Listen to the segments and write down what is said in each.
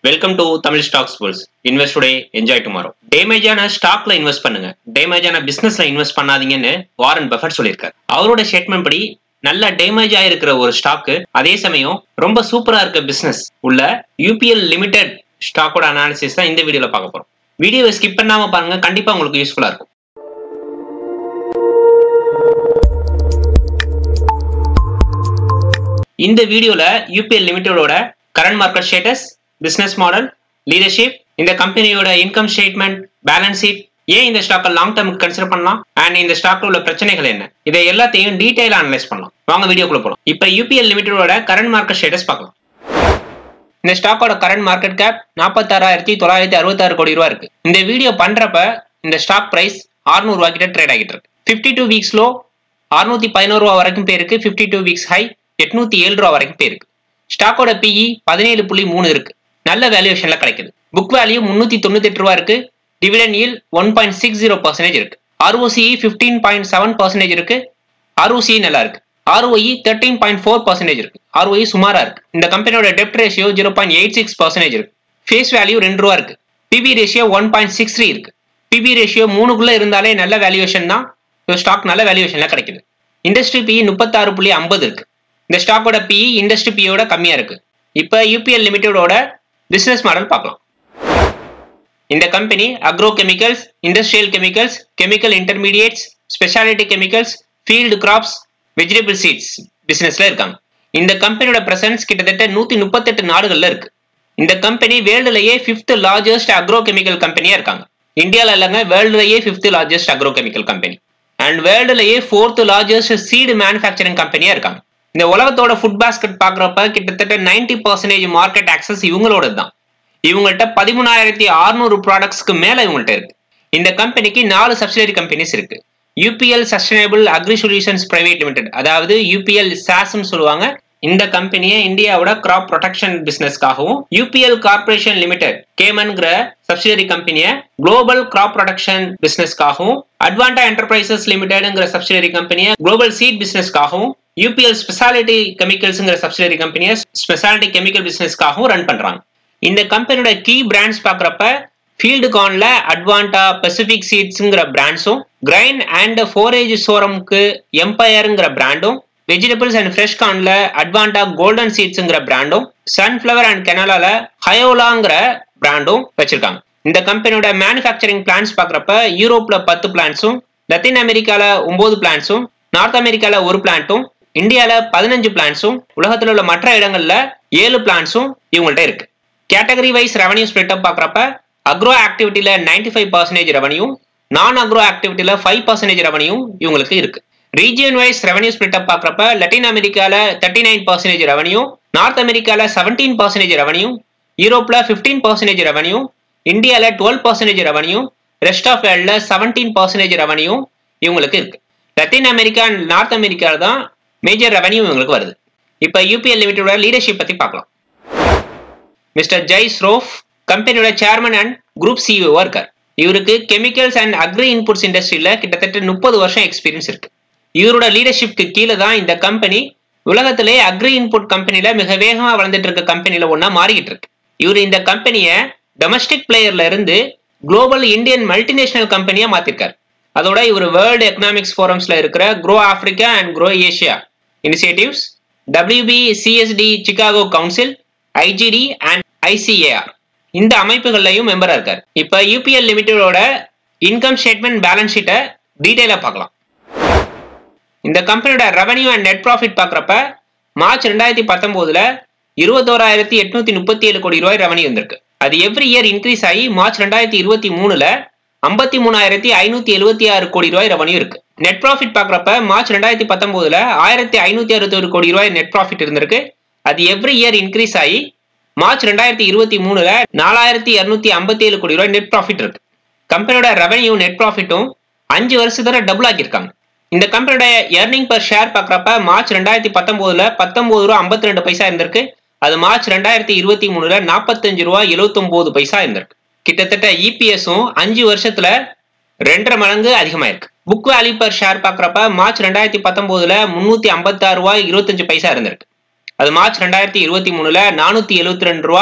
Welcome to Tamil stocks bulls invest today enjoy tomorrow டேமேஜான ஸ்டாக்ல invest பண்ணுங்க டேமேஜான பிசினஸ்ல இன்வெஸ்ட் பண்ணாதீங்கன்னு வாரன் பஃபட் சொல்லியிருக்காரு அவரோட ஸ்டேட்மெண்ட் படி நல்ல டேமேஜ் ஆயிருக்கிற ஒரு ஸ்டாக்கு அதே சமயம் ரொம்ப சூப்பரா இருக்க பிசினஸ் உள்ள யூபிஎல் லிமிடெட் ஸ்டாக்கோட அனாலிசிஸ் தான் இந்த வீடியோல பார்க்க போறோம் வீடியோவை ஸ்கிப் பண்ணாம பாருங்க கண்டிப்பா உங்களுக்கு யூஸ்ஃபுல்லா இருக்கும் இந்த வீடியோல யூபிஎல் லிமிடெடோட current market status business model leadership இந்த கம்பெனியோட இன்கம் ஸ்டேட்மெண்ட் பேலன்ஸ் ஷீட் ஏன் இந்த ஸ்டாக்கை லாங் டர்முக்கு கன்சிடர் பண்ணலாம் அண்ட் இந்த ஸ்டாக்ல உள்ள பிரச்சனைகள் என்ன இதை எல்லாத்தையும் டீடைலா அனலைஸ் பண்ணலாம் வாங்க வீடியோக்குள்ள போலாம் இப்போ யூபிஎல் லிமிடெடோட கரண்ட் மார்க்கெட் ஸ்டேட்டஸ் பார்க்கலாம் இந்த ஸ்டாக்கோட கரண்ட் மார்க்கெட் கேப் நாற்பத்தாறாயிரத்தி தொள்ளாயிரத்தி அறுபத்தாறு கோடி ரூபா இருக்கு இந்த வீடியோ பண்றப்ப இந்த ஸ்டாக் பிரைஸ் 600 ரூபா கிட்ட ட்ரேட் ஆகிட்டு இருக்கு ஃபிஃப்டி டூ வீக்ஸ் லோ அறுநூத்தி பதினோரு ரூபா வரைக்கும் போயிருக்கு ஃபிஃப்டி டூ வீக்ஸ் ஹை எட்நூத்தி ஏழு ரூபா வரைக்கும் போயிருக்கு ஸ்டாக்கோட பிஇ பதினேழு புள்ளி மூணு இருக்கு நல்ல வேல்யூவேஷன்ல கிடைக்குது புக் வேல்யூ முன்னூத்தி தொண்ணூத்தி எட்டு ரூபா இருக்கு dividend yield one point six zero percentage இருக்கு ROC fifteen point seven percentage இருக்கு ஆர்ஓசி நல்லா இருக்கு ROE thirteen point four percentage இருக்கு ஆர்ஓஇ சுமாரா இருக்கு இந்த கம்பெனியோட டெப்ட் ratio zero point eight six percentage இருக்கு ஃபேஸ் வேல்யூ ரெண்டு ரூபா இருக்கு PB ratio one point six three இருக்கு பிபி ரேஷியோ மூணுக்குள்ள இருந்தாலே நல்ல வேல்யூவேஷன் தான் இந்த ஸ்டாக் நல்ல வேல்யூவேஷன்ல கிடைக்குது இண்டஸ்ட்ரி பி முப்பத்தாறு புள்ளி ஐம்பது இருக்கு இந்த ஸ்டாக்கோட பி இண்டஸ்ட்ரி பியோட கம்மியா இருக்கு இப்போ யூபிஎல் லிமிடெடோட பிசினஸ் மாடல் பார்க்கலாம் இந்த company agro chemicals industrial chemicals chemical intermediates speciality chemicals field crops vegetable seeds பிசினஸ்ல இருக்காங்க இந்த கம்பெனியோட பிரசன்ஸ் கிட்டத்தட்ட நூத்தி முப்பத்தெட்டு நாடுகள்ல இருக்கு இந்த கம்பெனி வேர்ல்டுலயே ஃபிஃப்த் லார்ஜஸ்ட் அக்ரோ கெமிக்கல் கம்பெனியா இருக்காங்க இந்தியால இல்லைங்க வேர்ல்டுலயே fifth largest agro chemical company and வேர்ல்டுலயே ஃபோர்த் லார்ஜஸ்ட் சீடு மேனுஃபேக்சரிங் கம்பெனியா இருக்காங்க இந்த உலகத்தோட ஃபுட் பாஸ்கெட் பாக்குறப்ப கிட்டத்தட்ட நைன்டி பர்சன்டேஜ் மார்க்கெட் ஆக்சஸ் இவங்களோட தான் இவங்கள்ட்ட பதிமூணாயிரத்தி அறுநூறு ப்ராடக்ட்ஸ்க்கு மேல இவங்கள்ட்ட இருக்கு இந்த கம்பெனிக்கு நாலு சப்சிடரி கம்பெனிஸ் இருக்கு UPL sustainable agri solutions private limited அதாவது யூபிஎல் சாஸ்ன்னு சொல்லுவாங்க இந்த கம்பெனியை இந்தியாவோட கிராப் ப்ரொடெக்ஷன் பிசினஸ்க்காகவும் யூபிஎல் கார்பரேஷன் லிமிடெட் கேமன்கிற சப்சிடரி கம்பெனியை குளோபல் கிராப் ப்ரொடக்ஷன் பிசினஸ்க்காகவும் அட்வான்டா என்டர்பிரைசஸ் லிமிடெட்ங்கிற சப்சிடரி கம்பெனியை குளோபல் சீட் பிசினஸ்க்காகவும் யூபிஎல் ஸ்பெஷாலிட்டி கெமிக்கல்ஸ்ங்கிற சப்சிடரி கம்பெனியை ஸ்பெஷாலிட்டி கெமிக்கல் பிசினஸ்க்காகவும் ரன் பண்றாங்க இந்த கம்பெனியோட கீ பிராண்ட்ஸ் பார்க்குறப்ப ஃபீல்டு கான்ல அட்வான்டா பெசிபிக் சீட்ஸுங்கிற பிராண்ட்ஸும் கிரைன் அண்ட் ஃபோரேஜ் சோரம்க்கு எம்பயருங்கிற பிராண்டும் வெஜிடபிள்ஸ் அண்ட் ஃப்ரெஷ் கார்ன்ல அட்வான்டா கோல்டன் சீட்ஸுங்கிற பிராண்டும் சன்ஃப்ளவர் அண்ட் கெனலால ஹயோலாங்கிற பிராண்டும் வச்சிருக்காங்க இந்த கம்பெனியோட மேனுஃபேக்சரிங் பிளான்ஸ் பார்க்குறப்ப யூரோப்ல பத்து பிளான்ஸும் லத்தீன் அமெரிக்கால ஒன்பது பிளான்ஸும் நார்த் அமெரிக்கால ஒரு பிளான்ட்டும் இந்தியால பதினஞ்சு பிளான்ஸும் உலகத்தில் உள்ள மற்ற இடங்கள்ல ஏழு பிளான்ஸும் இவங்கள்ட்ட இருக்கு category wise revenue split up பார்க்குறப்ப அக்ரோ ஆக்டிவிட்டியில ninety five percentage revenue non agro ஆக்டிவிட்டியில ஃபைவ் பர்சன்டேஜ் ரெவன்யூ இவங்களுக்கு இருக்கு region wise revenue split up பார்க்குறப்ப லட்டின் அமெரிக்கால thirty nine percentage revenue north அமெரிக்கால செவன்டீன் பர்சன்டேஜ் ரெவன்யூ யூரோப்ல ஃபிஃப்டீன் பர்சன்டேஜ் ரெவன்யூ இந்தியால twelve percentage revenue rest of வேர்ல்ட்ல seventeen percentage revenue இவங்களுக்கு இருக்கு லத்தீன் அமெரிக்கா அண்ட் நார்த் அமெரிக்கால தான் மேஜர் ரெவன்யூ இவங்களுக்கு வருது இப்போ யூபிஎல் லிமிட்டோட லீடர்ஷிப் பத்தி பார்க்கலாம் மிஸ்டர் ஜெய் ஸ்ரோஃப் கம்பெனியோட சேர்மன் அண்ட் குரூப் சிஇஓ இருக்கார் இவருக்கு கெமிக்கல்ஸ் அண்ட் அக்ரி இன்புட்ஸ் இண்டஸ்ட்ரியில கிட்டத்தட்ட முப்பது வருஷம் எக்ஸ்பீரியன்ஸ் இருக்கு இவரோட லீடர்ஷிப்க்கு கீழே தான் இந்த கம்பெனி உலகத்திலே அக்ரி இன்புட் கம்பெனில மிக வேகமா வளர்ந்துட்டு இருக்க கம்பெனில ஒன்னா மாறிக்கிட்டு இருக்கு இவர் இந்த கம்பெனியை டொமஸ்டிக் பிளேயர்ல இருந்து குளோபல் இந்தியன் மல்டிநேஷனல் கம்பெனியா மாத்திருக்காரு அதோட இவர் வேர்ல்டு எக்கனாமிக்ஸ் ஃபோரம்ஸ்ல இருக்கிற grow Africa and grow Asia initiatives WB CSD Chicago council IGD and ICAR இந்த அமைப்புகள்லையும் மெம்பரா இருக்கார் இப்ப யூபிஎல் லிமிடெடோட இன்கம் ஸ்டேட்மெண்ட் பேலன்ஸ் ஷீட்டை டீடைலா பார்க்கலாம் இந்த கம்பெனியோட ரெவன்யூ அண்ட் நெட் ப்ராஃபிட் பார்க்குறப்ப மார்ச் ரெண்டாயிரத்தி பத்தொன்பதுல இருபத்தோராயிரத்தி எட்நூத்தி முப்பத்தி ஏழு கோடி ரூபாய் ரெவன்யூ வந்திருக்கு அது எவ்ரி இயர் இன்க்ரீஸ் ஆகி மார்ச் ரெண்டாயிரத்தி இருபத்தி மூணுல ஐம்பத்தி மூணாயிரத்தி ஐநூத்தி எழுபத்தி ஆறு கோடி ரூபாய் ரெவன்யூ இருக்கு நெட் ப்ராஃபிட் பார்க்குறப்ப மார்ச் ரெண்டாயிரத்தி பத்தொன்பதுல ஆயிரத்தி ஐநூத்தி அறுபத்தொரு கோடி ரூபாய் நெட் ப்ராஃபிட் இருந்திருக்கு அது எவ்ரி இயர் இன்க்ரீஸ் ஆகி மார்ச் ரெண்டாயிரத்தி இருபத்தி மூணுல நாலாயிரத்தி இரநூத்தி ஐம்பத்தி ஏழு கோடி ரூபாய் நெட் ப்ராஃபிட் இருக்கு கம்பெனியோட ரெவன்யூ நெட் ப்ராஃபிட்டும் அஞ்சு வருஷத்துல டபுள் ஆக்கியிருக்காங்க இந்த கம்பெனியோட எர்னிங் பர் ஷேர் பார்க்குறப்ப மார்ச் ரெண்டாயிரத்தி பத்தொன்பதுல பத்தொன்பது ரூபா ஐம்பத்தி ரெண்டு பைசா இருந்திருக்கு அது மார்ச் ரெண்டாயிரத்தி இருபத்தி மூணுல நாற்பத்தஞ்சு ரூபா எழுபத்தொன்பது பைசா இருந்திருக்கு கிட்டத்தட்ட இபிஎஸும் அஞ்சு வருஷத்துல ரெண்டரை மடங்கு அதிகமாயிருக்கு புக் வேல்யூ பர் ஷேர் பார்க்குறப்ப மார்ச் ரெண்டாயிரத்தி பத்தொன்பதுல முன்னூத்தி ஐம்பத்தாறு ரூபாய் இருபத்தஞ்சு பைசா இருந்திருக்கு அது மார்ச் ரெண்டாயிரத்தி இருபத்தி மூணுல நானூத்தி எழுபத்தி ரெண்டு ரூபா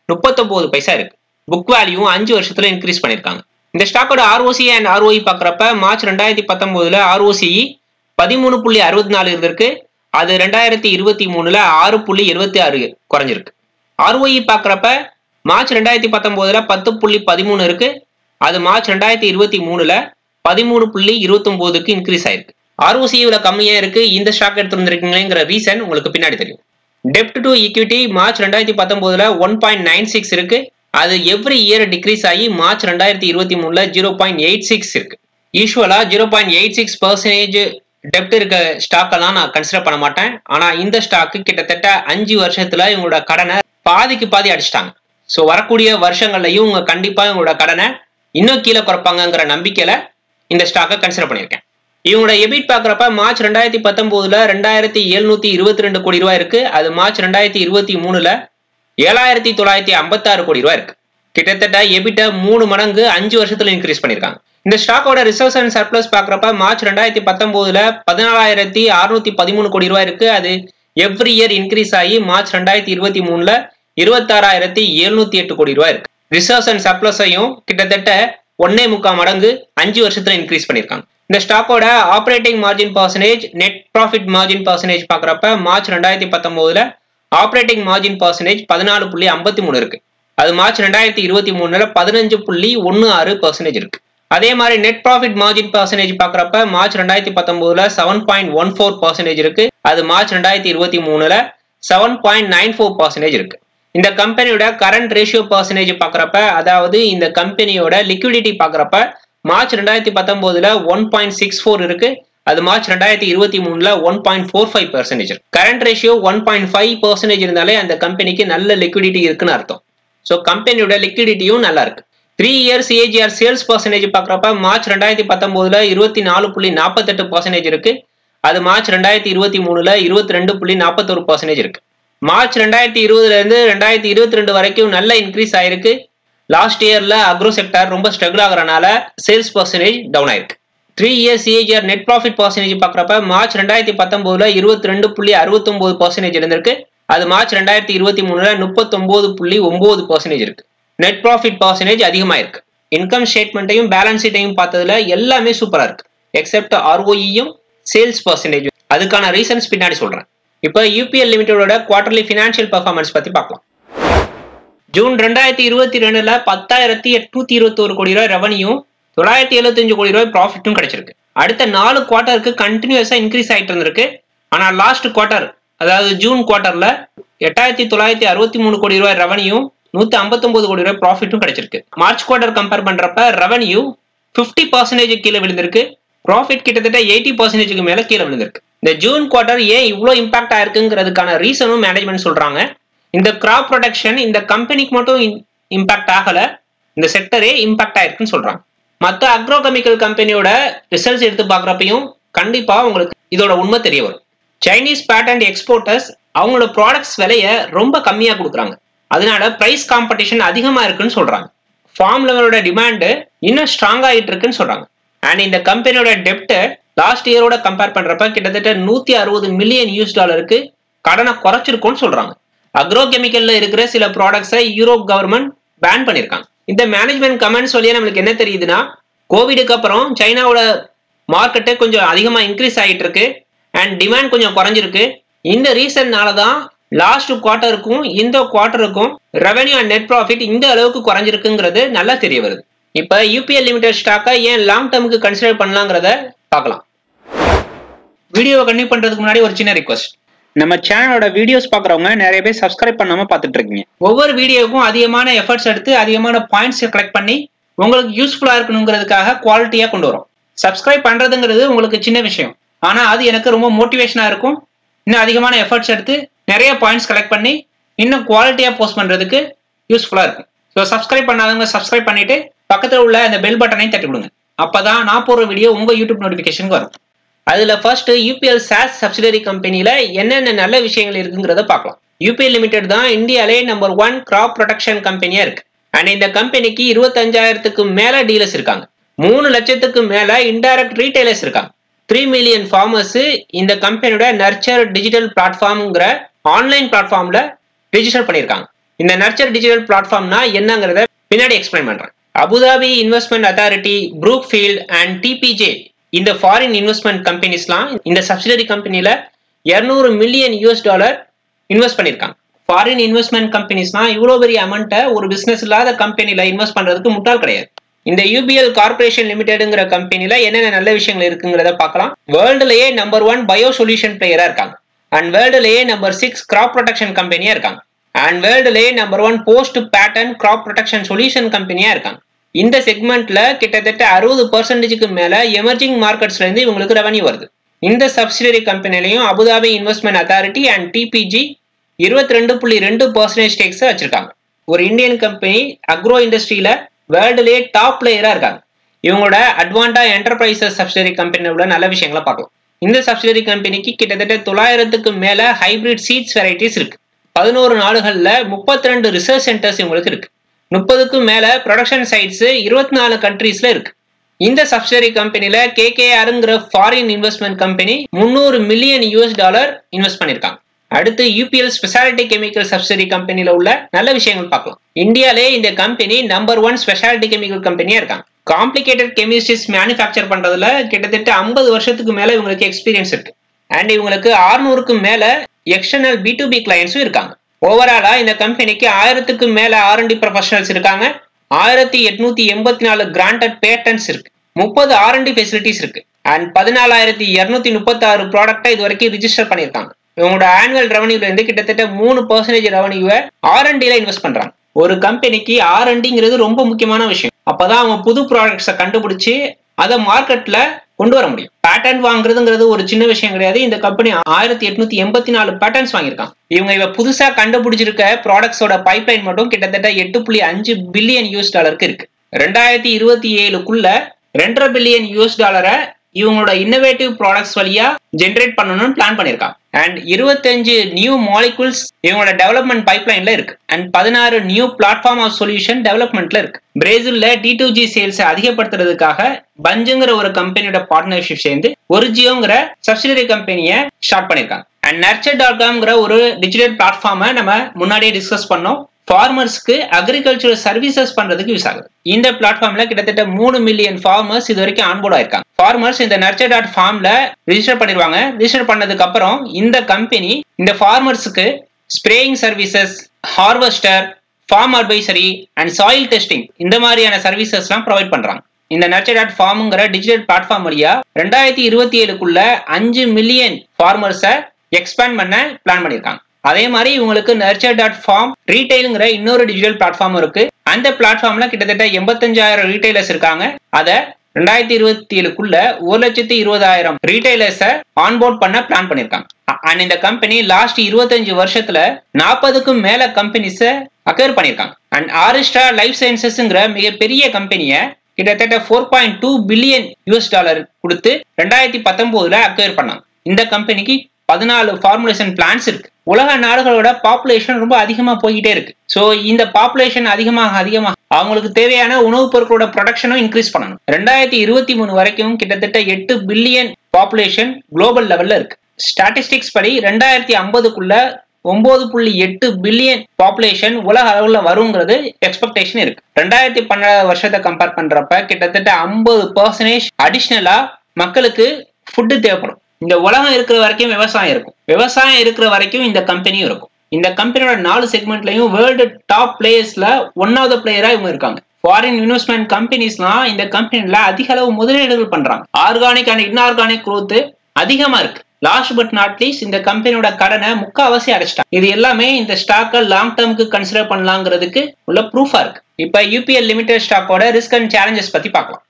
முப்பத்தொன்பது பைசா இருக்கு புக் வேல்யூ அஞ்சு வருஷத்துல இன்க்ரீஸ் பண்ணிருக்காங்க இந்த ஸ்டாக்கோட ஆர்ஓசி அண்ட் ஆர்ஓஇ பாக்குறப்ப மார்ச் ரெண்டாயிரத்தி பத்தொன்பதுல ஆர்ஓசி பதிமூணு புள்ளி அறுபத்தி நாலு இருந்திருக்கு அது ரெண்டாயிரத்தி இருபத்தி மூணுல ஆறு புள்ளி எழுபத்தி ஆறு குறைஞ்சிருக்கு ஆர்ஓஇ பாக்குறப்ப மார்ச் ரெண்டாயிரத்தி பத்தொன்பதுல பத்து புள்ளி பதிமூணு இருக்கு அது மார்ச் ரெண்டாயிரத்தி இருபத்தி மூணுல பதிமூணு புள்ளி இருபத்தொன்பதுக்கு இன்க்ரீஸ் ஆயிருக்கு ஆர்ஓசி இவ்வளவு கம்மியா இருக்கு இந்த ஸ்டாக் எடுத்துருந்துருக்கீங்களேங்கிற ரீசன் உங்களுக்கு பின்னாடி தெரியும் டெப்ட் டு ஈக்விட்டி மார்ச் ரெண்டாயிரத்தி பத்தொன்பதுல ஒன் பாயிண்ட் நைன் சிக்ஸ் இருக்கு அது எவ்ரி இயர் டிக்ரீஸ் ஆகி மார்ச் ரெண்டாயிரத்தி இருபத்தி மூணுல ஜீரோ பாயிண்ட் எயிட் சிக்ஸ் இருக்கு யூஸ்வலா zero point eight six percentage டெப்ட் இருக்க ஸ்டாக் எல்லாம் நான் கன்சிடர் பண்ண மாட்டேன் ஆனா இந்த ஸ்டாக்கு கிட்டத்தட்ட அஞ்சு வருஷத்துல இவங்களோட கடனை பாதிக்கு பாதி அடிச்சிட்டாங்க ஸோ வரக்கூடிய வருஷங்கள்லையும் இவங்க கண்டிப்பா இவங்களோட கடனை இன்னும் கீழே குறைப்பாங்கங்கிற நம்பிக்கையில இந்த ஸ்டாக்கை கன்சிடர் பண்ணியிருக்கேன் இவங்களோட எபிட் பார்க்குறப்ப மார்ச் ரெண்டாயிரத்தி பத்தொம்போதுல ரெண்டாயிரத்தி எழுநூத்தி இருபத்தி ரெண்டு கோடி ரூபாய் இருக்கு அது மார்ச் ரெண்டாயிரத்தி இருபத்தி மூணுல ஏழாயிரத்தி தொள்ளாயிரத்தி ஐம்பத்தாறு கோடி ரூபாய் இருக்கு கிட்டத்தட்ட எபிட்ட மூணு மடங்கு அஞ்சு வருஷத்துல இன்க்ரீஸ் பண்ணிருக்காங்க இந்த ஸ்டாக்கோட ரிசர்வ்ஸ் அண்ட் சர்ப்ளஸ் பார்க்குறப்ப மார்ச் ரெண்டாயிரத்தி பத்தொம்போதுல பதினாலாயிரத்தி அறுநூத்தி பதிமூணு கோடி ரூபாய் இருக்கு அது எவ்ரி இயர் இன்க்ரீஸ் ஆகி மார்ச் ரெண்டாயிரத்தி இருபத்தி மூணுல இருபத்தாறாயிரத்தி எழுநூத்தி எட்டு கோடி ரூபாய் இருக்கு ரிசர்வ்ஸ் அண்ட் சர்ப்ளஸையும் கிட்டத்தட்ட ஒன்னே முக்கால் மடங்கு அஞ்சு வருஷத்துல இன்க்ரீஸ் பண்ணிருக்காங்க இந்த ஸ்டாக்கோட operating margin percentage net profit margin percentage பார்க்குறப்ப மார்ச் ரெண்டாயிரத்தி பத்தொம்போதுல ஆப்ரேட்டிங் மார்ஜின் பர்சன்டேஜ் பதினாலு புள்ளி ஐம்பத்தி மூணு இருக்கு அது மார்ச் ரெண்டாயிரத்தி இருபத்தி மூணுல பதினஞ்சு புள்ளி ஒன்று ஆறு பர்சன்டேஜ் இருக்கு அதே மாதிரி நெட் ப்ராஃபிட் மார்ஜின் பர்சன்டேஜ் பார்க்குறப்ப மார்ச் ரெண்டாயிரத்தி பத்தொம்போதுல seven point one four percentage இருக்கு அது மார்ச் ரெண்டாயிரத்தி இருபத்தி மூணுல seven point nine four percentage இருக்கு இந்த கம்பெனியோட கரண்ட் ரேஷியோ பர்சன்டேஜ் பார்க்குறப்ப அதாவது இந்த கம்பெனியோட லிக்விடிட்டி பார்க்குறப்ப மார்ச் ரெண்டாயிரத்தி பத்தொம்போதுல ஒன் பாயிண்ட் சிக்ஸ் ஃபோர் இருக்கு அது மார்ச் ரெண்டாயிரத்தி இருபத்தி மூணுல one point four five percentage current ratio one point five percentage இருந்தாலே அந்த கம்பெனிக்கு நல்ல லிக்விடிட்டி இருக்குன்னு அர்த்தம் ஸோ கம்பெனியோட லிக்விடிட்டியும் நல்லா இருக்கு three years AGR sales percentage பார்க்குறப்ப மார்ச் ரெண்டாயிரத்தி பத்தொம்போதுல இருபத்தி நாலு புள்ளி நாற்பத்தெட்டு பர்சன்டேஜ் இருக்கு அது மார்ச் ரெண்டாயிரத்தி இருபத்தி மூணுல இருபத்தி ரெண்டு புள்ளி நாற்பத்தொரு பர்சன்டேஜ் இருக்கு மார்ச் ரெண்டாயிரத்தி இருபதுல இருந்து ரெண்டாயிரத்தி இருபத்தி ரெண்டு வரைக்கும் நல்ல இன்க்ரீஸ் ஆயிருக்கு லாஸ்ட் இயர்ல அக்ரோ செக்டர் ரொம்ப ஸ்ட்ரகிள் ஆகுறனால சேல்ஸ் பர்சன்டேஜ் டவுன் ஆயிருக்கு three years CAGR net profit percentage பார்க்குறப்ப மார்ச் ரெண்டாயிரத்தி பத்தொம்போதுல இருபத்தி ரெண்டு புள்ளி அறுபத்தொம்போது பர்சன்டேஜ் இருந்திருக்கு அது மார்ச் ரெண்டாயிரத்தி இருபத்தி மூணுல முப்பத்தொம்போது புள்ளி ஒன்பது பர்சன்டேஜ் இருக்கு நெட் ப்ராஃபிட் பர்சன்டேஜ் அதிகமாக இருக்கு இன்கம் ஸ்டேட்மெண்ட்டையும் பேலன்ஸ் ஷீட்டையும் பார்த்ததுல எல்லாமே சூப்பரா இருக்கு எக்ஸப்ட் ஆர்ஓஇயும் சேல்ஸ் பர்சன்டேஜ் அதுக்கான ரீசன்ஸ் பின்னாடி சொல்றேன் இப்போ யூபிஎல் லிமிடெடோட குவார்டர்லி ஃபினான்ஷியல் பர்ஃபார்மன்ஸ் பத்தி பார்க்கலாம் ஜூன் ரெண்டாயிரத்தி இருபத்தி ரெண்டுல பத்தாயிரத்தி எட்நூத்தி இருபத்தி ஒரு கோடி ரூபாய் ரெவன்யூ தொள்ளாயிரத்தி எழுபத்தஞ்சு கோடி ரூபாய் ப்ராஃபிட்டும் கிடைச்சிருக்கு அடுத்த நாலு குவார்ட்டருக்கு கண்டினியூஸா இன்க்ரீஸ் ஆயிட்டு இருந்திருக்கு ஆனா லாஸ்ட் குவார்ட்டர் அதாவது ஜூன் குவார்ட்டர்ல எட்டாயிரத்தி தொள்ளாயிரத்தி அறுபத்தி மூணு கோடி ரூபாய் ரெவன்யூ நூத்தி ஐம்பத்தொன்பது கோடி ரூபாய் ப்ராஃபிட்டும் கிடைச்சிருக்கு மார்ச் குவார்ட்டர் கம்பேர் பண்றப்ப ரெவன்யூ பிப்டி பர்சன்டேஜ் கீழே விழுந்திருக்கு ப்ராஃபிட் கிட்டத்தட்ட எயிட்டி பர்சன்டேஜுக்கு மேல கீழே விழுந்திருக்கு இந்த ஜூன் குவார்ட்டர் ஏன் இவ்வளோ இம்பாக்ட் ஆயிருக்குங்கிறதுக்கான ரீசனும் மேனேஜ்மெண்ட் சொல்றாங்க இந்த கிராப் ப்ரொடக்ஷன் இந்த கம்பெனிக்கு மட்டும் இம்பாக்ட் ஆகல இந்த செக்டரே இம்பாக்ட் ஆயிருக்குன்னு சொல்றாங்க மற்ற அக்ரோ கெமிக்கல் கம்பெனியோட ரிசல்ட்ஸ் எடுத்து பார்க்குறப்பையும் கண்டிப்பா உங்களுக்கு இதோட உண்மை தெரிய வரும் சைனீஸ் பேட்டன்ட் எக்ஸ்போர்ட்டர்ஸ் அவங்களோட ப்ராடக்ட்ஸ் விலையை ரொம்ப கம்மியா கொடுக்குறாங்க அதனால பிரைஸ் காம்படிஷன் அதிகமா இருக்குன்னு சொல்றாங்க ஃபார்ம் லெவலோட டிமாண்டு இன்னும் ஸ்ட்ராங் ஆகிட்டு இருக்குன்னு சொல்றாங்க அண்ட் இந்த கம்பெனியோட டெப்ட் லாஸ்ட் இயரோட கம்பேர் பண்றப்ப கிட்டத்தட்ட நூத்தி அறுபது மில்லியன் யூஎஸ் டாலருக்கு கடனை குறைச்சிருக்கும்னு சொல்றாங்க அக்ரோ கெமிக்கல்ல இருக்கிற சில ப்ராடக்ட்ஸை யூரோப் கவர்மெண்ட் பேன் பண்ணிருக்காங்க இந்த மேனேஜ்மெண்ட் கமெண்ட்ஸ் வழியா நம்மளுக்கு என்ன தெரியுதுன்னா கோவிடுக்கு அப்புறம் சைனாவோட மார்க்கெட்டு கொஞ்சம் அதிகமா இன்க்ரீஸ் ஆகிட்டு இருக்கு அண்ட் டிமாண்ட் கொஞ்சம் குறைஞ்சிருக்கு இந்த ரீசன்னால தான் லாஸ்ட் குவார்ட்டருக்கும் இந்த குவார்ட்டருக்கும் ரெவன்யூ அண்ட் நெட் ப்ராஃபிட் இந்த அளவுக்கு குறைஞ்சிருக்குங்கிறது நல்லா தெரிய வருது இப்போ யூபிஎல் லிமிடெட் ஸ்டாக்கை ஏன் லாங் டேர்முக்கு கன்சிடர் பண்ணலாங்கிறத பார்க்கலாம் வீடியோவை கண்டினியூ பண்றதுக்கு முன்னாடி ஒரு சின்ன ரிக்வஸ்ட் நம்ம சேனலோட வீடியோஸ் பார்க்குறவங்க நிறைய பேர் சப்ஸ்கிரைப் பண்ணாம பார்த்துட்டு இருக்கீங்க ஒவ்வொரு வீடியோவுக்கும் அதிகமான எஃபர்ட்ஸ் எடுத்து அதிகமான பாயிண்ட்ஸ் கலெக்ட் பண்ணி உங்களுக்கு யூஸ்ஃபுல்லா இருக்கணுங்கிறதுக்காக குவாலிட்டியா கொண்டு வரும் சப்ஸ்கிரைப் பண்றதுங்கிறது உங்களுக்கு சின்ன விஷயம் ஆனா அது எனக்கு ரொம்ப மோட்டிவேஷனா இருக்கும் இன்னும் அதிகமான எஃபர்ட்ஸ் எடுத்து நிறைய பாயிண்ட்ஸ் கலெக்ட் பண்ணி இன்னும் குவாலிட்டியா போஸ்ட் பண்றதுக்கு யூஸ்ஃபுல்லா இருக்கும் ஸோ சப்ஸ்கிரைப் பண்ணாதவங்க சப்ஸ்கிரைப் பண்ணிட்டு பக்கத்தில் உள்ள அந்த பெல் பட்டனையும் தட்டி விடுங்க அப்பதான் நான் போடுற வீடியோ உங்க யூடியூப் நோட்டிஃபிகேஷன் வரும் அதுல ஃபர்ஸ்ட் யூபிஎல் சாஸ் சப்சிடரி கம்பெனில என்னென்ன நல்ல விஷயங்கள் இருக்குங்கிறத பார்க்கலாம் யூபிஎல் லிமிடெட் தான் இந்தியாலே நம்பர் ஒன் கிராப் ப்ரொடக்ஷன் கம்பெனியா இருக்கு அண்ட் இந்த கம்பெனிக்கு இருபத்தஞ்சாயிரத்துக்கு மேல டீலர்ஸ் இருக்காங்க மூணு லட்சத்துக்கு மேல இன்டைரக்ட் ரீட்டைலர்ஸ் இருக்காங்க த்ரீ மில்லியன் ஃபார்மர்ஸ் இந்த கம்பெனியோட நர்ச்சர் டிஜிட்டல் பிளாட்ஃபார்ம்ங்கிற ஆன்லைன் பிளாட்ஃபார்ம்ல ரிஜிஸ்டர் பண்ணியிருக்காங்க இந்த நர்ச்சர் டிஜிட்டல் பிளாட்ஃபார்ம்னா என்னங்கிறத பின்னாடி எக்ஸ்பிளைன் பண்றேன் Abu Dhabi investment authority Brookfield and TPG இந்த ஃபாரின் இன்வெஸ்ட்மெண்ட் கம்பெனிஸ்லாம் இந்த சப்சிடரி கம்பெனில இருநூறு மில்லியன் யூஎஸ் டாலர் இன்வெஸ்ட் பண்ணியிருக்காங்க ஃபாரின் இன்வெஸ்ட்மெண்ட் கம்பெனிஸ்லாம் இவ்வளோ பெரிய அமௌண்ட்டை ஒரு பிசினஸ் இல்லாத கம்பெனில இன்வெஸ்ட் பண்றதுக்கு முட்டாள் கிடையாது இந்த யூபிஎல் கார்பரேஷன் லிமிடெடுங்கிற கம்பெனில என்னென்ன நல்ல விஷயங்கள் இருக்குங்கிறத பார்க்கலாம் வேர்ல்டுலயே நம்பர் ஒன் பயோ சொல்யூஷன் பிளேயரா இருக்காங்க அண்ட் வேர்ல்டுலயே நம்பர் சிக்ஸ் கிராப் ப்ரொடெக்ஷன் கம்பெனியா இருக்காங்க அண்ட் வேர்ல்டுலயே number one post patent crop protection solution கம்பெனியா இருக்காங்க இந்த செக்மெண்ட்ல கிட்டத்தட்ட அறுபது பர்சன்டேஜுக்கு மேல எமர்ஜிங் மார்க்கெட்ஸ்ல இருந்து இவங்களுக்கு ரெவன்யூ வருது இந்த சப்சிடரி கம்பெனிலையும் Abu Dhabi investment authority and TPG இருபத்தி ரெண்டு புள்ளி ரெண்டு பர்சன்டேஜ் ஸ்டேக்ஸ் வச்சிருக்காங்க ஒரு இந்தியன் கம்பெனி அக்ரோ இண்டஸ்ட்ரியில வேர்ல்டுலேயே டாப் பிளேயரா இருக்காங்க இவங்களோட அட்வான்டா என்டர்பிரைசஸ் சப்சிடரி கம்பெனியில் உள்ள நல்ல விஷயங்களை பார்க்கலாம் இந்த சப்சிடரி கம்பெனிக்கு கிட்டத்தட்ட தொள்ளாயிரத்துக்கு மேல ஹைபிரிட் சீட்ஸ் வெரைட்டிஸ் இருக்கு பதினோரு நாடுகள்ல முப்பத்தி ரெண்டு ரிசர்ச் சென்டர்ஸ் இவங்களுக்கு இருக்கு முப்பதுக்கும் மேல ப்ரொடக்ஷன் சைட்ஸ் இருபத்தி நாலு கண்ட்ரீஸ்ல இருக்கு இந்த சப்சிடரி கம்பெனில கேகேஆருங்கிற ஃபாரின் இன்வெஸ்ட்மெண்ட் கம்பெனி முந்நூறு மில்லியன் யூஎஸ் டாலர் இன்வெஸ்ட் பண்ணிருக்காங்க அடுத்து யூபிஎல் ஸ்பெஷாலிட்டி கெமிக்கல் சப்சிடரி கம்பெனில உள்ள நல்ல விஷயங்கள் பார்க்கலாம் இந்தியாலே இந்த கம்பெனி நம்பர் ஒன் ஸ்பெஷாலிட்டி கெமிக்கல் கம்பெனியா இருக்காங்க காம்ப்ளிகேட்டட் கெமிஸ்ட்ரிஸ் மேனுஃபேக்சர் பண்றதுல கிட்டத்தட்ட ஐம்பது வருஷத்துக்கு மேல இவங்களுக்கு எக்ஸ்பீரியன்ஸ் இருக்கு அண்ட் இவங்களுக்கு ஆறுநூறுக்கு மேல எக்ஸ்டர்னல் பி டு பி கிளையன்ஸும் இருக்காங்க ஓவராலா இந்த கம்பெனிக்கு ஆயிரத்துக்கு மேல ஆர்என்டி ப்ரொஃபஷனல்ஸ் இருக்காங்க ஆயிரத்தி எட்நூத்தி எண்பத்தி நாலு கிராண்டட் பேட்டன்ஸ் இருக்கு முப்பது ஆர்என்டி ஃபெசிலிட்டிஸ் இருக்கு அண்ட் பதினாலாயிரத்தி இருநூத்தி முப்பத்தி ஆறு ப்ராடக்டை இது வரைக்கும் ரிஜிஸ்டர் பண்ணியிருக்காங்க இவங்களோட ஆனுவல் ரெவன்யூல இருந்து கிட்டத்தட்ட மூணு பர்சன்டேஜ் ரெவன்யூவை ஆர்என்டில இன்வெஸ்ட் பண்றாங்க ஒரு கம்பெனிக்கு ஆர்என்டிங்கிறது ரொம்ப முக்கியமான விஷயம் அப்பதான் அவங்க புது ப்ராடக்ட்ஸை கண்டுபிடிச்சு அதை மார்க்கெட்ல கொண்டு வர முடியும் பேட்டன் வாங்குறதுங்கிறது ஒரு சின்ன விஷயம் கிடையாது இந்த கம்பெனி ஆயிரத்தி எட்நூத்தி எண்பத்தி நாலு பேட்டர்ன்ஸ் வாங்கியிருக்காங்க இவங்க இவ புதுசா கண்டுபிடிச்சிருக்க ப்ராடக்ட்ஸோட பைப்லைன் மட்டும் கிட்டத்தட்ட எட்டு புள்ளி அஞ்சு பில்லியன் யூஎஸ் டாலருக்கு இருக்கு ரெண்டாயிரத்தி இருபத்தி ஏழுக்குள்ள ரெண்டரை பில்லியன் யூஎஸ் டாலரை இவங்களோட இன்னோவேட்டிவ் ப்ராடக்ட்ஸ் வழியா ஜென்ரேட் பண்ணணும்னு பிளான் பண்ணிருக்காங்க அண்ட் இருபத்தஞ்சு நியூ மாலிகுல்ஸ் இவங்களோட டெவலப்மெண்ட் பைப்லைன்ல இருக்கு அண்ட் பதினாறு நியூ பிளாட்ஃபார்ம் ஆஃப் சொல்யூஷன் டெவலப்மெண்ட்ல இருக்கு பிரேசில்ல டி டூ ஜி சேல்ஸ் அதிகப்படுத்துறதுக்காக பஞ்சுங்கிற ஒரு கம்பெனியோட பார்ட்னர்ஷிப் சேர்ந்து ஒரு ஜியோங்கிற சப்சிடரி கம்பெனியை ஸ்டார்ட் பண்ணிருக்காங்க அண்ட் நர்ச்சர் டாட் காம்ங்கிற ஒரு டிஜிட்டல் பிளாட்ஃபார்மை நம்ம முன்னாடியே டிஸ்கஸ் பண்ணோம் ஃபார்மர்ஸ்க்கு அக்ரிகல்ச்சரல் சர்வீசஸ் பண்றதுக்கு யூஸ் ஆகுது இந்த பிளாட்ஃபார்ம்ல கிட்டத்தட்ட மூணு மில்லியன் ஃபார்மர்ஸ் இது வரைக்கும் ஆன்போர்ட் ஆயிருக்காங்க ஃபார்மர்ஸ் இந்த நர்ச்சர் டாட் ஃபார்ம்ல ரிஜிஸ்டர் பண்ணிடுவாங்க ரிஜிஸ்டர் பண்ணதுக்கு அப்புறம் இந்த கம்பெனி இந்த ஃபார்மர்ஸுக்கு spraying services harvester farm advisory and soil testing இந்த மாதிரியான சர்வீசஸ்லாம் ப்ரொவைட் பண்றாங்க இந்த நர்ச்சர் டாட் ஃபார்ம்ங்கிற டிஜிட்டல் பிளாட்ஃபார்ம் வழியா ரெண்டாயிரத்தி இருபத்தி ஏழுக்குள்ள அஞ்சு மில்லியன் ஃபார்மர்ஸை எக்ஸ்பேண்ட் பண்ண பிளான் பண்ணியிருக்காங்க அதே மாதிரி இவங்களுக்கு நர்ச்சர் டாட் ஃபார்ம் ரீட்டைலுங்கிற இன்னொரு டிஜிட்டல் பிளாட்ஃபார்ம் இருக்கு அந்த பிளாட்ஃபார்ம்ல கிட்டத்தட்ட எண்பத்தஞ்சாயிரம் ரீட்டைலர்ஸ் இருக்காங்க அதை ரெண்டாயிரத்தி இருபத்தி ஏழுக்குள்ள ஒரு லட்சத்தி இருபதாயிரம் ரீட்டைலர்ஸை ஆன்போர்ட் பண்ண பிளான் பண்ணிருக்காங்க அண்ட் இந்த கம்பெனி லாஸ்ட் இருபத்தஞ்சு வருஷத்துல நாற்பதுக்கும் மேல கம்பெனிஸை அக்வயர் பண்ணிருக்காங்க அண்ட் ஆரிஸ்டா லைஃப் சயின்சஸ்ங்கிற மிகப்பெரிய கம்பெனியை கிட்டத்தட்ட four point two billion US dollar கொடுத்து ரெண்டாயிரத்தி பத்தொன்பதுல அக்வயர் பண்ணாங்க இந்த கம்பெனிக்கு பதினாலு ஃபார்முலேஷன் பிளான்ஸ் இருக்கு உலக நாடுகளோட பாப்புலேஷன் ரொம்ப அதிகமா போய்கிட்டே இருக்கு ஸோ இந்த பாப்புலேஷன் அதிகமாக அதிகமாக அவங்களுக்கு தேவையான உணவுப் பொருட்களோட ப்ரொடக்ஷனும் இன்க்ரீஸ் பண்ணணும் ரெண்டாயிரத்தி இருபத்தி மூணு வரைக்கும் கிட்டத்தட்ட எட்டு பில்லியன் பாப்புலேஷன் குளோபல் லெவல்ல இருக்கு ஸ்டாட்டிஸ்டிக்ஸ் படி ரெண்டாயிரத்தி ஐம்பதுக்குள்ள ஒன்பது புள்ளி எட்டு பில்லியன் பாப்புலேஷன் உலக அளவில் வருங்கிறது எக்ஸ்பெக்டேஷன் இருக்கு ரெண்டாயிரத்தி பன்னெண்டாவது வருஷத்தை கம்பேர் பண்றப்ப கிட்டத்தட்ட ஐம்பது பர்சன்டேஜ் அடிஷ்னலா மக்களுக்கு ஃபுட்டு தேவைப்படும் இந்த உலகம் இருக்கிற வரைக்கும் விவசாயம் இருக்கும் விவசாயம் இருக்கிற வரைக்கும் இந்த கம்பெனியும் இருக்கும் இந்த கம்பெனியோட நாலு செக்மெண்ட்லயும் வேர்ல்டு டாப் பிளேயர்ஸ்ல ஒன்னாவது பிளேயரா இவங்க இருக்காங்க ஃபாரின் இன்வெஸ்ட்மெண்ட் கம்பெனிஸ்லாம் இந்த கம்பெனில அதிக அளவு முதலீடுகள் பண்றாங்க ஆர்கானிக் அண்ட் இன்ஆர்கானிக் குரோத் அதிகமா இருக்கு லாஸ்ட் பட் நாட் லீஸ்ட் இந்த கம்பெனியோட கடனை முக்காவாசி அடைச்சிட்டாங்க இது எல்லாமே இந்த ஸ்டாக்கை லாங் டேர்முக்கு கன்சிடர் பண்ணலாங்கிறதுக்கு உள்ள ப்ரூஃபா இருக்கு இப்ப யூபிஎல் லிமிடெட் ஸ்டாக்கோட ரிஸ்க் அண்ட் சேலஞ்சஸ் பத்தி பார்க்கலாம்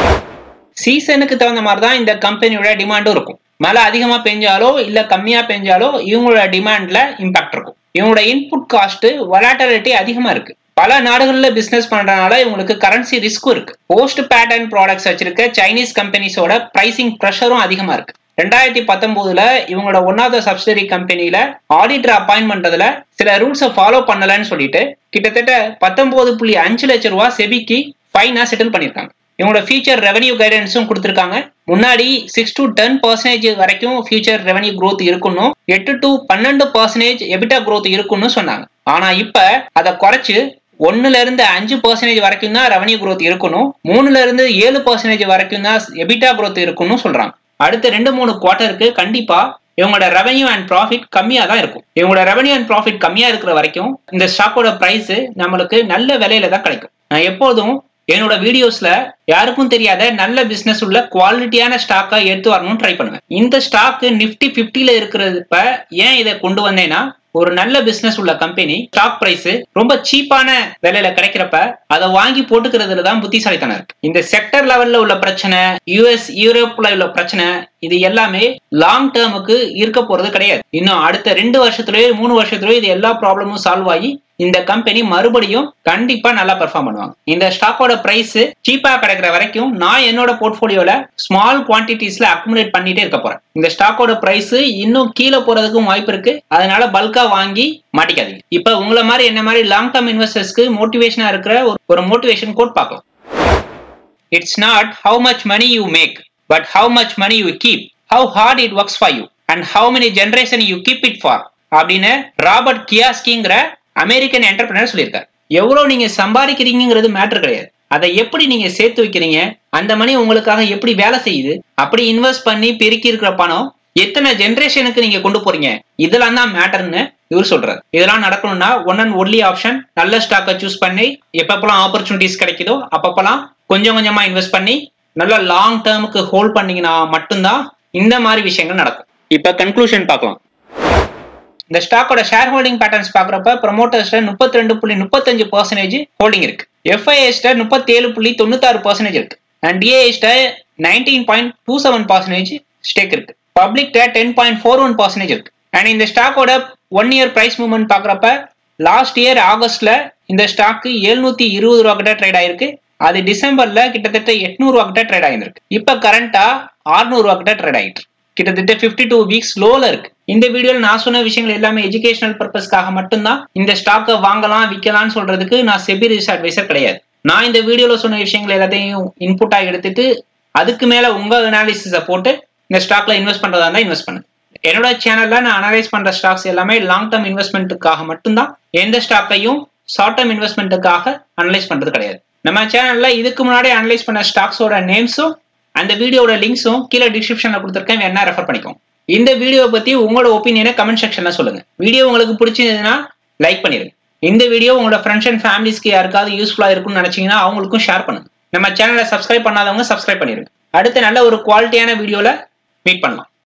சீசனுக்கு தகுந்த மாதிரி தான் இந்த கம்பெனியோட டிமாண்டும் இருக்கும் மழை அதிகமா பெஞ்சாலோ இல்ல கம்மியா பெஞ்சாலோ இவங்களோட டிமாண்ட்ல இம்பாக்ட் இருக்கும் இவங்களோட இன்புட் காஸ்ட் வலாட்டலிட்டி அதிகமா இருக்கு பல நாடுகளில் பிசினஸ் பண்றதுனால இவங்களுக்கு கரன்சி ரிஸ்க்கும் இருக்கு போஸ்ட் பேட்டர்ன் ப்ராடக்ட்ஸ் வச்சிருக்க சைனீஸ் கம்பெனிஸோட பிரைசிங் ப்ரெஷரும் அதிகமா இருக்கு ரெண்டாயிரத்தி பத்தொன்பதுல இவங்களோட ஒன்னாவது சப்சிடரி கம்பெனில ஆடிட்டர் அப்பாயின்ட் பண்றதுல சில ரூல்ஸை ஃபாலோ பண்ணலன்னு சொல்லிட்டு கிட்டத்தட்ட பத்தொன்பது புள்ளி அஞ்சு லட்சம் ரூபா செபிக்கு ஃபைனா செட்டில் பண்ணிருக்காங்க இவங்களோட ஃபியூச்சர் ரெவன்யூ கைடன்ஸும் கொடுத்துருக்காங்க முன்னாடி சிக்ஸ் டு டென் பர்சன்டேஜ் வரைக்கும் ஃபியூச்சர் ரெவன்யூ growth இருக்கணும் எட்டு டு பன்னெண்டு பர்சன்டேஜ் எபிட்டா growth இருக்குன்னு சொன்னாங்க ஆனா இப்ப அதை குறைச்சு ஒன்னுல இருந்து அஞ்சு பர்சன்டேஜ் வரைக்கும் தான் ரெவன்யூ growth இருக்கணும் மூணுல இருந்து ஏழு பர்சன்டேஜ் வரைக்கும் தான் எபிட்டா growth இருக்குன்னு சொல்றாங்க அடுத்த ரெண்டு மூணு குவார்ட்டருக்கு கண்டிப்பா இவங்களோட ரெவன்யூ அண்ட் ப்ராஃபிட் கம்மியா தான் இருக்கும் இவங்களோட ரெவன்யூ அண்ட் ப்ராஃபிட் கம்மியா இருக்கிற வரைக்கும் இந்த ஸ்டாக்கோட பிரைஸ் நம்மளுக்கு நல்ல விலையில தான் கிடைக்கும் நான் எப்போதும் என்னோட வீடியோஸ்ல யாருக்கும் தெரியாத நல்ல பிசினஸ் உள்ள குவாலிட்டியான ஸ்டாக்கா எடுத்து வரணும்னு ட்ரை பண்ணுவேன் இந்த ஸ்டாக் நிப்டி பிப்டில இருக்கிறப்ப ஏன் இதை கொண்டு வந்தேன்னா ஒரு நல்ல பிசினஸ் உள்ள கம்பெனி ஸ்டாக் பிரைஸ் ரொம்ப சீப்பான விலையில கிடைக்கிறப்ப அதை வாங்கி போட்டுக்கிறதுல தான் புத்திசாலித்தனம் இருக்கு இந்த செக்டர் லெவல்ல உள்ள பிரச்சனை யூஎஸ் யூரோப்ல உள்ள பிரச்சனை இது எல்லாமே லாங் டேர்முக்கு இருக்க போறது கிடையாது இன்னும் அடுத்த ரெண்டு வருஷத்துலயோ மூணு வருஷத்துலயோ இது எல்லா ப்ராப்ளமும் சால்வ் ஆகி இந்த கம்பெனி மறுபடியும் கண்டிப்பா நல்லா பெர்ஃபார்ம் பண்ணுவாங்க இந்த ஸ்டாக்கோட பிரைஸ் சீப்பா கிடைக்கிற வரைக்கும் நான் என்னோட போர்ட்போலியோல ஸ்மால் குவான்டிட்டிஸ்ல அக்குமுலேட் பண்ணிட்டே இருக்க போறேன் இந்த ஸ்டாக்கோட பிரைஸ் இன்னும் கீழே போறதுக்கும் வாய்ப்பு இருக்கு அதனால பல்கா வாங்கி மாட்டிக்காதீங்க இப்ப உங்களை மாதிரி என்ன மாதிரி லாங் டேர்ம் இன்வெஸ்டர்ஸ்க்கு மோட்டிவேஷனா இருக்கிற ஒரு- ஒரு மோட்டிவேஷன் கோட் பார்க்கலாம் it's not how much money you make but how much money you keep how hard it works for you and how many generation you keep it for அப்படின்னு Robert கியாஸ்கிங்கிற American entrepreneur சொல்லியிருக்காரு எவ்வளவு நீங்க சம்பாதிக்கிறீங்கிறது matter கிடையாது அதை எப்படி நீங்க சேர்த்து வைக்கிறீங்க அந்த மணி உங்களுக்காக எப்படி வேலை செய்யுது அப்படி இன்வெஸ்ட் பண்ணி பெருக்கி இருக்கிற பணம் எத்தனை ஜென்ரேஷனுக்கு நீங்க கொண்டு போறீங்க இதெல்லாம் தான் மேட்டர்னு இவர் சொல்றாரு இதெல்லாம் நடக்கணும்னா ஒன் அண்ட் ஒன்லி ஆப்ஷன் நல்ல ஸ்டாக்கை சூஸ் பண்ணி எப்பப்பெல்லாம் ஆப்பர்ச்சுனிட்டிஸ் கிடைக்குதோ அப்பப்பெல்லாம் கொஞ்சம் கொஞ்சமா இன்வெஸ்ட் பண்ணி நல்ல லாங் டேர்முக்கு ஹோல்ட் பண்ணீங்கன்னா மட்டும்தான் இந்த மாதிரி விஷயங்கள் நடக்கும் இப்ப கன்க்ளூஷன் பார்க்கலாம் இந்த ஸ்டாக்கோட ஷேர் ஹோல்டிங் பேட்டர்ன்ஸ் பாக்குறப்ப ப்ரொமோட்டர்ஸ்ல முப்பத்தி ரெண்டு புள்ளி முப்பத்தஞ்சு பர்சன்டேஜ் ஹோல்டிங் இருக்கு எஃப்ஐஎஸ்ட முப்பத்தி ஏழு புள்ளி தொண்ணூத்தாறு பர்சன்டேஜ் இருக்கு அண்ட் டிஏஎஸ்ட nineteen point two seven percentage stake இருக்கு பப்ளிக்ட ten point four one percentage இருக்கு அண்ட் இந்த ஸ்டாக்கோட ஒன் இயர் பிரைஸ் மூவ்மெண்ட் பாக்குறப்ப லாஸ்ட் இயர் ஆகஸ்ட்ல இந்த ஸ்டாக்கு எழுநூத்தி இருபது ரூபா கிட்ட ட்ரேட் ஆயிருக்கு அது டிசம்பர்ல கிட்டத்தட்ட எட்நூறு ரூபா கிட்ட ட்ரேட் ஆயிருக்கு இப்ப கரண்டா 600 ரூபா கிட்ட ட்ரேட் ஆயிட்டு இருக்கு. கிட்டத்தட்ட 52 டூ வீக்ஸ் லோல இருக்கு இந்த வீடியோல நான் சொன்ன விஷயங்கள் எல்லாமே எஜுகேஷனல் பர்பஸ்க்காக மட்டும்தான் இந்த ஸ்டாக்கை வாங்கலாம் விற்கலாம்னு சொல்றதுக்கு நான் செபி ரிசர்ச் அட்வைசர் கிடையாது நான் இந்த வீடியோல சொன்ன விஷயங்கள் எல்லாத்தையும் இன்புட்டா எடுத்துட்டு அதுக்கு மேல உங்க அனாலிசிஸை போட்டு இந்த ஸ்டாக்ல இன்வெஸ்ட் பண்றதா இருந்தா இன்வெஸ்ட் பண்ணுங்க என்னோட சேனல்ல நான் அனலைஸ் பண்ற ஸ்டாக்ஸ் எல்லாமே லாங் டேர்ம் இன்வெஸ்ட்மெண்ட்டுக்காக மட்டும்தான் எந்த ஸ்டாக்கையும் ஷார்ட் டேர்ம் இன்வெஸ்ட்மெண்ட்டுக்காக அனலைஸ் பண்றது கிடையாது நம்ம சேனல்ல இதுக்கு முன்னாடி அனலைஸ் பண்ண ஸ்டாக்ஸோட நேம்ஸும் அந்த வீடியோட லிங்க்ஸும் கீழே டிஸ்கிரிப்ஷன்ல கொடுத்துருக்கேன் வேணா ரெஃபர் பண்ணிக்கோங்க இந்த வீடியோவை பத்தி உங்களோட ஒப்பீனியனை கமெண்ட் செக்ஷன்ல சொல்லுங்க வீடியோ உங்களுக்கு பிடிச்சிருந்ததுன்னா லைக் பண்ணிருங்க இந்த வீடியோ உங்களோட ஃப்ரெண்ட்ஸ் அண்ட் ஃபேமிலிஸ்க்கு யாருக்காவது யூஸ்ஃபுல்லா இருக்கும்னு நினைச்சீங்கன்னா அவங்களுக்கும் ஷேர் பண்ணுங்க நம்ம சேனலை சப்ஸ்கிரைப் பண்ணாதவங்க சப்ஸ்கிரைப் பண்ணிருங்க அடுத்த நல்ல ஒரு குவாலிட்டியான வீடியோல மீட் பண்ணலாம்